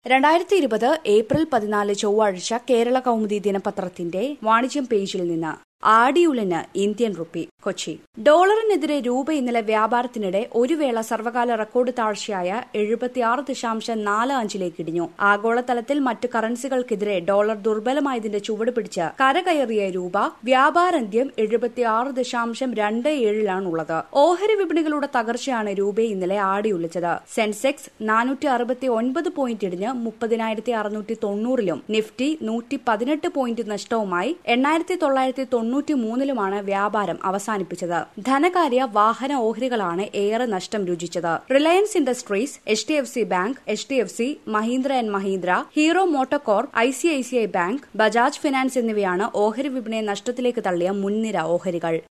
രണ്ടായിരത്തി ഇരുപത് ഏപ്രിൽ പതിനാല് ചൊവ്വാഴ്ച കേരള കൗമുദി ദിനപത്രത്തിന്റെ വാണിജ്യം പേജിൽ നിന്ന് ആടിയുലന് ഇന്ത്യൻ റുപ്പി കൊച്ചി ഡോളറിനെതിരെ രൂപ ഇന്നലെ വ്യാപാരത്തിനിടെ ഒരു വേള സർവകാല റെക്കോർഡ് താഴ്ചയായ എഴുപത്തിയാറ് ദശാംശം നാല് അഞ്ചിലേക്ക് ഇടിഞ്ഞു ആഗോളതലത്തിൽ മറ്റ് കറൻസികൾക്കെതിരെ ഡോളർ ദുർബലമായതിന്റെ ചുവട് പിടിച്ച് കരകയറിയ രൂപ വ്യാപാരാന്ത്യം എഴുപത്തിയാറ് ദശാംശം രണ്ട് ഏഴിലാണുള്ളത് ഓഹരി വിപണികളുടെ തകർച്ചയാണ് രൂപയെ ഇന്നലെ ആടിയുലച്ചത് സെൻസെക്സ് നാനൂറ്റി അറുപത്തി ഒൻപത് പോയിന്റ് ഇടിഞ്ഞ് മുപ്പതിനായിരത്തി അറുന്നൂറ്റി തൊണ്ണൂറിലും നിഫ്റ്റി നൂറ്റി പതിനെട്ട് പോയിന്റ് നഷ്ടവുമായി എണ്ണായിരത്തി തൊള്ളായിരത്തി തൊണ്ണൂറ്റി മൂന്നിലുമാണ് വ്യാപാരം അവസാനിപ്പിച്ചത് ധനകാര്യ വാഹന ഓഹരികളാണ് ഏറെ നഷ്ടം രുചിച്ചത് Reliance Industries H D F C bank H D F C Mahindra and Mahindra Hero MotoCorp I C I C I bank Bajaj finance എന്നിവയാണ് ഓഹരി വിപണിയെ നഷ്ടത്തിലേക്ക് തള്ളിയ മുൻനിര ഓഹരികൾ